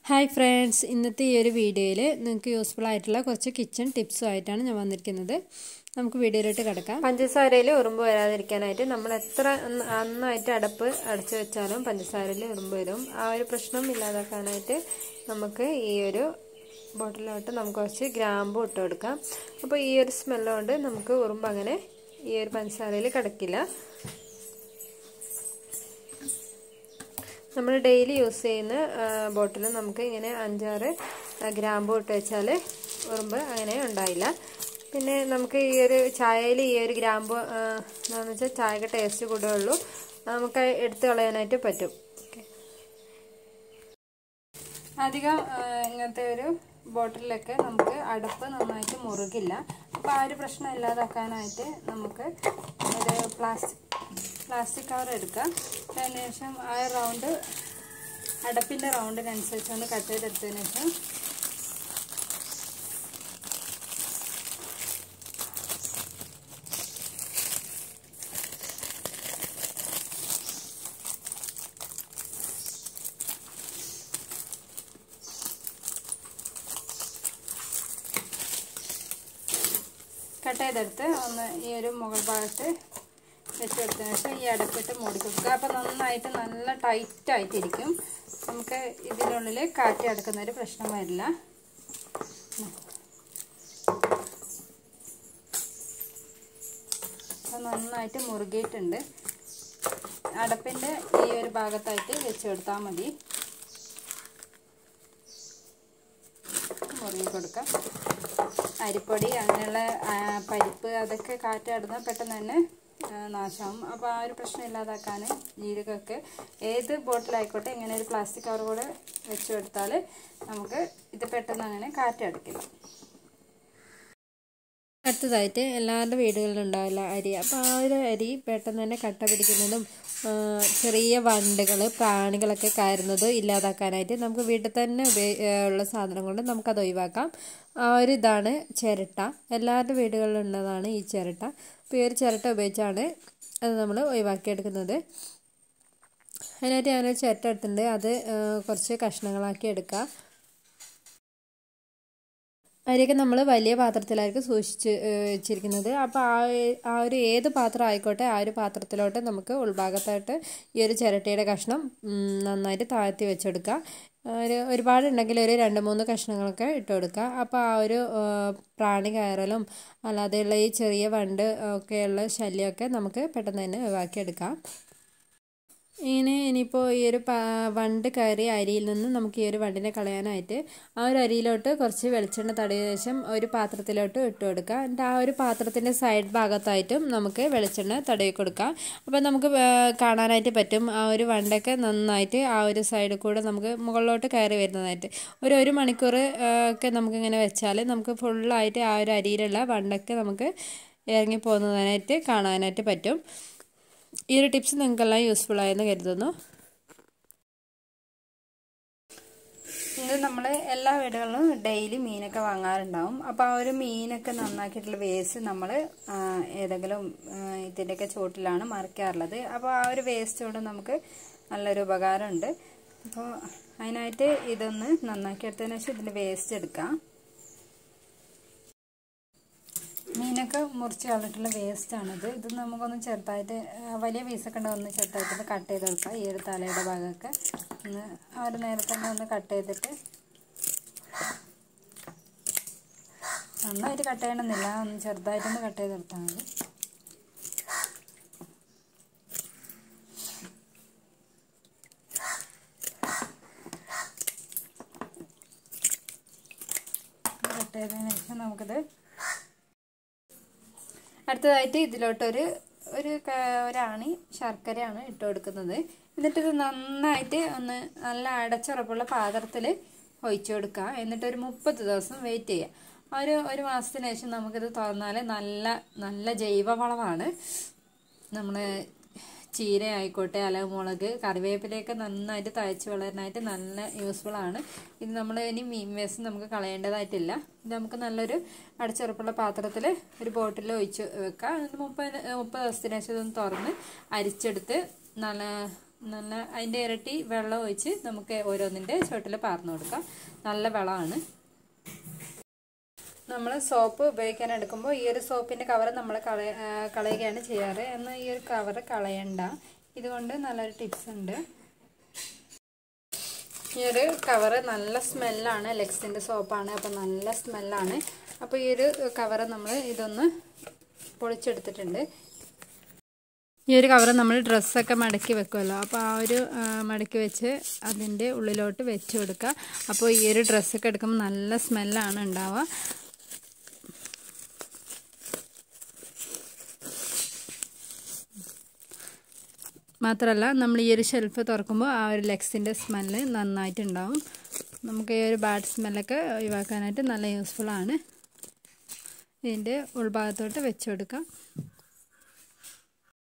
hi friends ഇന്നത്തെ ഈ ഒരു വീഡിയോയിൽ നിങ്ങൾക്ക് യൂസ്ഫുൾ ആയിട്ടുള്ള കുറച്ച് കിച്ചൺ ടിപ്സും ആയിട്ടാണ് ഞാൻ വന്നിരിക്കുന്നത് നമുക്ക് വീഡിയോയിലോട്ട് കിടക്കാം പഞ്ചസാരയിൽ ഉറുമ്പ് വരാതിരിക്കാനായിട്ട് നമ്മൾ എത്ര നന്നായിട്ട് അടപ്പ് അടച്ചു വെച്ചാലും പഞ്ചസാരയിൽ ഉറുമ്പ് വരും ആ ഒരു പ്രശ്നം ഇല്ലാതാക്കാനായിട്ട് നമുക്ക് ഈ ഒരു ബോട്ടിലോട്ട് നമുക്ക് കുറച്ച് ഗ്രാമ്പു ഇട്ട് കൊടുക്കാം അപ്പോൾ ഈ ഒരു സ്മെല്ലുകൊണ്ട് നമുക്ക് ഉറുമ്പ് അങ്ങനെ ഈ ഒരു പഞ്ചസാരയിൽ കിടക്കില്ല നമ്മൾ ഡെയിലി യൂസ് ചെയ്യുന്ന ബോട്ടിൽ നമുക്ക് ഇങ്ങനെ അഞ്ചാറ് ഗ്രാമ്പു ഇട്ട് വെച്ചാൽ ഉറുമ്പ് അങ്ങനെ ഉണ്ടായില്ല പിന്നെ നമുക്ക് ഈ ഒരു ചായയിൽ ഈ ഒരു ഗ്രാമ്പു എന്താണെന്ന് വെച്ചാൽ ചായക്ക് ടേസ്റ്റ് കൂടുകയുള്ളൂ നമുക്ക് എടുത്തു കളയാനായിട്ട് പറ്റും അധികം ഇങ്ങനത്തെ ഒരു ബോട്ടിലൊക്കെ നമുക്ക് അടപ്പ് നന്നായിട്ട് മുറുകില്ല അപ്പോൾ ആ ഒരു പ്രശ്നം ഇല്ലാതാക്കാനായിട്ട് നമുക്ക് ഒരു പ്ലാസ്റ്റിക് പ്ലാസ്റ്റിക് കവർ എടുക്കുക അതിന് ശേഷം ആ റൗണ്ട് അടപ്പിൻ്റെ റൗണ്ടിനനുസരിച്ച് ഒന്ന് കട്ട് ചെയ്തെടുത്തതിന് ശേഷം കട്ട് ചെയ്തെടുത്ത് ഒന്ന് ഈ ഒരു മുകൾ ഭാഗത്ത് വെച്ചെടുത്തതിന് ശേഷം ഈ അടപ്പിട്ട് മൂടി കൊടുക്കുക അപ്പോൾ നന്നായിട്ട് നല്ല ടൈറ്റായിട്ടിരിക്കും നമുക്ക് ഇതിനുള്ളിൽ കാറ്റ് അടക്കുന്ന ഒരു പ്രശ്നം വരില്ല അപ്പോൾ നന്നായിട്ട് മുറുകിയിട്ടുണ്ട് അടപ്പിൻ്റെ ഈ ഒരു ഭാഗത്തായിട്ട് വെച്ച് കൊടുത്താൽ മതി മുറുകി കൊടുക്കാം അരിപ്പൊടി അങ്ങനെയുള്ള പരിപ്പ് അതൊക്കെ കാറ്റടന്നാൽ പെട്ടെന്ന് തന്നെ നാശമാവും അപ്പോൾ ആ ഒരു പ്രശ്നം ഇല്ലാതാക്കാൻ ജീരകമൊക്കെ ഏത് ബോട്ടിലായിക്കോട്ടെ ഇങ്ങനെ ഒരു പ്ലാസ്റ്റിക് കവർ കൂടെ വെച്ച് കൊടുത്താൽ നമുക്ക് ഇത് പെട്ടെന്ന് അങ്ങനെ കാറ്റടക്കില്ല അടുത്തതായിട്ട് എല്ലാവരുടെ വീടുകളിലും ഉണ്ടാവില്ല അരി അപ്പോൾ ആ ഒരു അരി പെട്ടെന്ന് തന്നെ കട്ട പിടിക്കുന്നതും ചെറിയ വണ്ടുകൾ പ്രാണികളൊക്കെ കയറുന്നത് ഇല്ലാതാക്കാനായിട്ട് നമുക്ക് വീട്ടിൽ തന്നെ ഉള്ള സാധനം കൊണ്ട് നമുക്കത് ഒഴിവാക്കാം ആ ഒരു ഇതാണ് ചിരട്ട എല്ലാവരുടെ വീടുകളിലും ഉള്ളതാണ് ഈ ചിരട്ട അപ്പോൾ ഈ ഒരു ചിരട്ട ഉപയോഗിച്ചാണ് അത് നമ്മൾ ഒഴിവാക്കിയെടുക്കുന്നത് അതിനായിട്ട് ഞാനൊരു ചിരട്ട എടുത്തിട്ടുണ്ട് അത് കുറച്ച് കഷ്ണങ്ങളാക്കി എടുക്കുക അരിയൊക്കെ നമ്മൾ വലിയ പാത്രത്തിലായിരിക്കും സൂക്ഷിച്ച് വെച്ചിരിക്കുന്നത് അപ്പോൾ ആ ആ ഒരു ഏത് പാത്രം ആയിക്കോട്ടെ ആ ഒരു പാത്രത്തിലോട്ട് നമുക്ക് ഉൾഭാഗത്തായിട്ട് ഈ ഒരു ചിരട്ടയുടെ കഷ്ണം നന്നായിട്ട് താഴ്ത്തി വെച്ചെടുക്കുക ഒരു ഒരുപാടുണ്ടെങ്കിൽ ഒരു രണ്ട് മൂന്ന് കഷ്ണങ്ങളൊക്കെ ഇട്ട് കൊടുക്കുക അപ്പോൾ ആ ഒരു പ്രാണി കയറലും അല്ലാതെയുള്ള ഈ ചെറിയ വണ്ട് ഒക്കെയുള്ള ശല്യമൊക്കെ നമുക്ക് പെട്ടെന്ന് തന്നെ ഒഴിവാക്കിയെടുക്കാം ഇങ്ങനെ ഇനിയിപ്പോൾ ഈ ഒരു വണ്ട് കയറിയ അരിയിൽ നിന്ന് നമുക്ക് ഈ ഒരു വണ്ടിനെ കളയാനായിട്ട് ആ ഒരു അരിയിലോട്ട് കുറച്ച് വെളിച്ചെണ്ണ തടവിയ ശേഷം ഒരു പാത്രത്തിലോട്ട് ഇട്ട് കൊടുക്കുക എന്നിട്ട് ആ ഒരു പാത്രത്തിൻ്റെ സൈഡ് ഭാഗത്തായിട്ടും നമുക്ക് വെളിച്ചെണ്ണ തടവി കൊടുക്കാം അപ്പോൾ നമുക്ക് കാണാനായിട്ട് പറ്റും ആ ഒരു വണ്ടൊക്കെ നന്നായിട്ട് ആ ഒരു സൈഡിൽ കൂടെ നമുക്ക് മുകളിലോട്ട് കയറി വരുന്നതായിട്ട് ഒരു ഒരു മണിക്കൂർ ഒക്കെ നമുക്കിങ്ങനെ വെച്ചാൽ നമുക്ക് ഫുള്ളായിട്ട് ആ ഒരു അരിയിലുള്ള വണ്ടൊക്കെ നമുക്ക് ഇറങ്ങി പോകുന്നതിനായിട്ട് കാണാനായിട്ട് പറ്റും ഈ ഒരു ടിപ്സ് നിങ്ങൾക്കെല്ലാം യൂസ്ഫുൾ ആയെന്ന് കരുതുന്നു ഇത് നമ്മൾ എല്ലാ വീടുകളിലും ഡെയിലി മീനൊക്കെ വാങ്ങാറുണ്ടാവും അപ്പോൾ ആ ഒരു മീനൊക്കെ നന്നാക്കിയിട്ടുള്ള വേസ്റ്റ് നമ്മൾ ഏതെങ്കിലും ഇതിൻ്റെയൊക്കെ ചോട്ടിലാണ് മറിക്കാറുള്ളത് അപ്പോൾ ആ ഒരു വേസ്റ്റ് കൊണ്ട് നമുക്ക് നല്ലൊരു ഉപകാരമുണ്ട് അപ്പോൾ അതിനായിട്ട് ഇതൊന്ന് നന്നാക്കിയെടുത്തതിന് ശേഷം ഇതിൻ്റെ വേസ്റ്റ് എടുക്കാം മീനൊക്കെ മുറിച്ച് കളഞ്ഞിട്ടുള്ള വേസ്റ്റാണിത് ഇത് നമുക്കൊന്ന് ചെറുതായിട്ട് വലിയ പീസൊക്കെ ഉണ്ടെങ്കിൽ ഒന്ന് ചെറുതായിട്ട് കട്ട് ചെയ്ത് കൊടുക്കാം ഈ ഒരു തലയുടെ ഭാഗമൊക്കെ ഒന്ന് ആ ഒരു നേരത്തെ തന്നെ ഒന്ന് കട്ട് ചെയ്തിട്ട് നന്നായിട്ട് കട്ട് ചെയ്യണമെന്നില്ല ഒന്ന് ചെറുതായിട്ടൊന്ന് കട്ട് ചെയ്തെടുത്താൽ മതി കട്ട് ചെയ്തതിന് ശേഷം നമുക്കിത് അടുത്തതായിട്ട് ഇതിലോട്ടൊരു ഒരു ഒരാണി ശർക്കരയാണ് ഇട്ട് കൊടുക്കുന്നത് എന്നിട്ടിത് നന്നായിട്ട് ഒന്ന് നല്ല അടച്ചുറപ്പുള്ള പാത്രത്തിൽ ഒഴിച്ചു കൊടുക്കുക എന്നിട്ട് ഒരു മുപ്പത് ദിവസം വെയിറ്റ് ചെയ്യുക ഒരു ഒരു മാസത്തിന് ശേഷം നമുക്കിത് തുറന്നാൽ നല്ല നല്ല ജൈവവളമാണ് നമ്മൾ ചീര ആയിക്കോട്ടെ അല്ലെങ്കിൽ മുളക് കറിവേപ്പിലയൊക്കെ നന്നായിട്ട് തഴച്ച് വളരാനായിട്ട് നല്ല യൂസ്ഫുൾ ആണ് ഇത് നമ്മൾ ഇനി മീൻ വേസ്റ്റ് നമുക്ക് കളയേണ്ടതായിട്ടില്ല ഇത് നമുക്ക് നല്ലൊരു അടച്ചുറപ്പുള്ള പാത്രത്തിൽ ഒരു ബോട്ടിൽ ഒഴിച്ച് വെക്കാം എന്നിട്ട് മുപ്പത് മുപ്പത് ദിവസത്തിന് ശേഷം ഇതൊന്ന് തുറന്ന് അരിച്ചെടുത്ത് നല്ല നല്ല അതിൻ്റെ ഇരട്ടി വെള്ളം ഒഴിച്ച് നമുക്ക് ഓരോന്നിൻ്റെ ചുവട്ടിൽ പാർന്നു കൊടുക്കാം നല്ല വെള്ളമാണ് നമ്മൾ സോപ്പ് ഉപയോഗിക്കാൻ എടുക്കുമ്പോൾ ഈ ഒരു സോപ്പിൻ്റെ കവർ നമ്മൾ കളയ കളയുകയാണ് ചെയ്യാറ് എന്നാൽ ഈ ഒരു കവർ കളയണ്ട ഇതുകൊണ്ട് നല്ലൊരു ടിപ്സ് ഉണ്ട് ഈ ഒരു കവറ് നല്ല സ്മെല്ലാണ് ലെക്സിൻ്റെ സോപ്പാണ് അപ്പോൾ നല്ല സ്മെല്ലാണ് അപ്പോൾ ഈ ഒരു കവറ് നമ്മൾ ഇതൊന്ന് പൊളിച്ചെടുത്തിട്ടുണ്ട് ഈ ഒരു കവർ നമ്മൾ ഡ്രസ്സൊക്കെ മടക്കി വെക്കുമല്ലോ അപ്പോൾ ആ ഒരു മടക്കി വെച്ച് അതിൻ്റെ ഉള്ളിലോട്ട് വെച്ച് കൊടുക്കുക അപ്പോൾ ഈ ഒരു ഡ്രസ്സൊക്കെ എടുക്കുമ്പോൾ നല്ല സ്മെല്ലാണ് ഉണ്ടാവുക മാത്രമല്ല നമ്മൾ ഈ ഒരു ഷെൽഫ് തുറക്കുമ്പോൾ ആ ഒരു ലെഗ്സിൻ്റെ സ്മെല്ല് നന്നായിട്ടുണ്ടാവും നമുക്ക് ഈ ഒരു ബാഡ് സ്മെല്ലൊക്കെ ഒഴിവാക്കാനായിട്ട് നല്ല യൂസ്ഫുള്ളാണ് ഇതിൻ്റെ ഉൾഭാഗത്തോട്ട് വെച്ച് കൊടുക്കാം